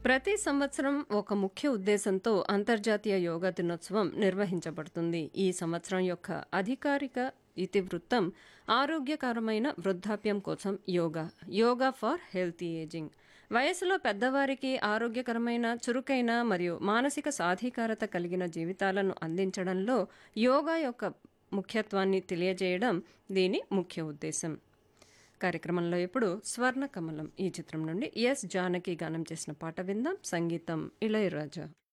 ప్రతి సంవత్సరం ఒక ముఖ్య ఉద్దేశంతో అంతర్జాతీయ యోగా దినోత్సవం నిర్వహించబడుతుంది ఈ సంవత్సరం యొక్క అధికారిక ఇతివృత్తం ఆరోగ్యకరమైన వృద్ధాప్యం కోసం yoga yoga for healthy ageing వయసులో పెద్దవారికి ఆరోగ్యకరమైన చురుకైన మరియు మానసిక సాధికారత కలిగిన జీవితాలను అందించడంలో యోగా యొక్క ముఖ్యత్వాన్ని తెలియజేయడం దీని ముఖ్య ఉద్దేశం కార్యక్రమంలో ఇప్పుడు స్వర్ణ కమలం ఈ చిత్రం నుండి ఎస్ జానకి గానం చేసిన పాట విందాం సంగీతం ఇళయరాజా